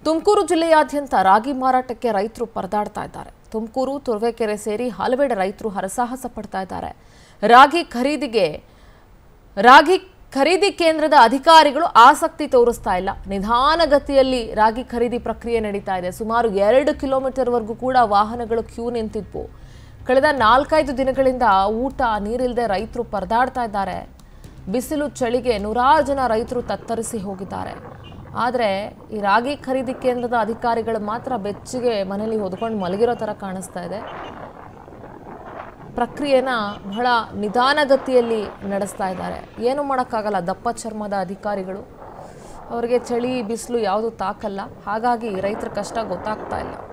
ತುಮಕೂರು ಜಿಲ್ಲೆಯಾದ್ಯಂತ ರಾಗಿ ಮಾರಾಟಕ್ಕೆ ರೈತರು ಪರದಾಡ್ತಾ ಇದ್ದಾರೆ ತುಮಕೂರು ತುರುವೇಕೆರೆ ಸೇರಿ ಹಲವೆಡೆ ರೈತರು ಹರಸಾಹಸ ಪಡ್ತಾ ಇದ್ದಾರೆ ರಾಗಿ ಖರೀದಿಗೆ ರಾಗಿ ಖರೀದಿ ಕೇಂದ್ರದ ಅಧಿಕಾರಿಗಳು ಆಸಕ್ತಿ ತೋರಿಸ್ತಾ ಇಲ್ಲ ನಿಧಾನಗತಿಯಲ್ಲಿ ರಾಗಿ ಖರೀದಿ ಪ್ರಕ್ರಿಯೆ ನಡೀತಾ ಇದೆ ಸುಮಾರು ಎರಡು ಕಿಲೋಮೀಟರ್ವರೆಗೂ ಕೂಡ ವಾಹನಗಳು ಕ್ಯೂ ನಿಂತಿದ್ವು ಕಳೆದ ನಾಲ್ಕೈದು ದಿನಗಳಿಂದ ಊಟ ನೀರಿಲ್ಲದೆ ರೈತರು ಪರದಾಡ್ತಾ ಇದ್ದಾರೆ ಬಿಸಿಲು ಚಳಿಗೆ ನೂರಾರು ಜನ ರೈತರು ತತ್ತರಿಸಿ ಹೋಗಿದ್ದಾರೆ ಆದರೆ ಈ ರಾಗಿ ಖರೀದಿ ಕೇಂದ್ರದ ಅಧಿಕಾರಿಗಳು ಮಾತ್ರ ಬೆಚ್ಚಿಗೆ ಮನೇಲಿ ಹೊದ್ಕೊಂಡು ಮಲಗಿರೋ ಥರ ಕಾಣಿಸ್ತಾ ಇದೆ ಪ್ರಕ್ರಿಯೆನ ಬಹಳ ನಿಧಾನಗತಿಯಲ್ಲಿ ನಡೆಸ್ತಾ ಇದ್ದಾರೆ ಏನು ಮಾಡೋಕ್ಕಾಗಲ್ಲ ದಪ್ಪ ಚರ್ಮದ ಅಧಿಕಾರಿಗಳು ಅವರಿಗೆ ಚಳಿ ಬಿಸಿಲು ಯಾವುದು ತಾಕಲ್ಲ ಹಾಗಾಗಿ ರೈತರ ಕಷ್ಟ ಗೊತ್ತಾಗ್ತಾ ಇಲ್ಲ